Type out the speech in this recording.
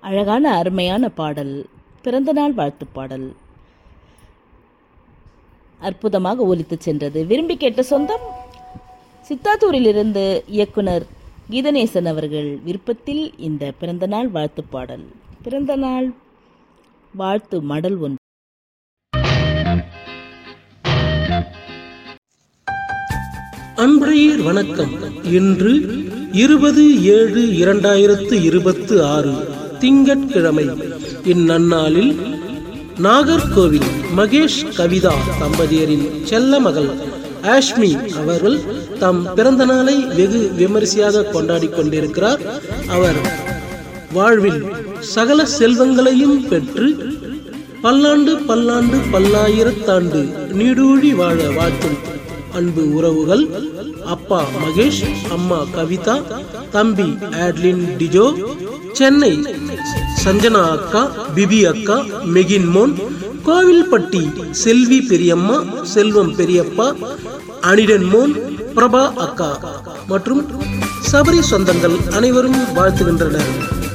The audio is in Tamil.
அழகான அருமையான பாடல் பிறந்தநாள் வாழ்த்துப் பாடல் அற்புதமாக ஒலித்துச் சென்றது விரும்பி கேட்ட சொந்தம் சித்தாத்தூரிலிருந்து இயக்குனர் கீதநேசன் அவர்கள் விருப்பத்தில் இந்த பிறந்தநாள் வாழ்த்துப் பாடல் பிறந்தநாள் வாழ்த்து மடல் ஒன்று அன்பரையர் வணக்கம் இன்று இருபது ஏழு இரண்டாயிரத்து இருபத்து ஆறு திங்கட்கிழமை இந்நன்னாளில் நாகர்கோவில் மகேஷ் கவிதா தம்பதியரின் செல்ல மகள் ஆஷ்மி அவர்கள் தம் பிறந்த நாளை வெகு விமரிசையாக கொண்டாடி கொண்டிருக்கிறார் அவர் வாழ்வில் சகல செல்வங்களையும் பெற்று பல்லாண்டு பல்லாண்டு பல்லாயிரத்தாண்டு நீடூழி வாழ வாழ்த்தும் அன்பு உறவுகள் அப்பா மகேஷ் அம்மா கவிதா தம்பி ஆட்லின் டிஜோ சென்னை சஞ்சனா அக்கா பிபி அக்கா மெகின் மோன் கோவில்பட்டி செல்வி பெரியம்மா செல்வம் பெரியப்பா அனிடன் மோன் பிரபா அக்கா மற்றும் சபரி சொந்தங்கள் அனைவரும் வாழ்த்துகின்றனர்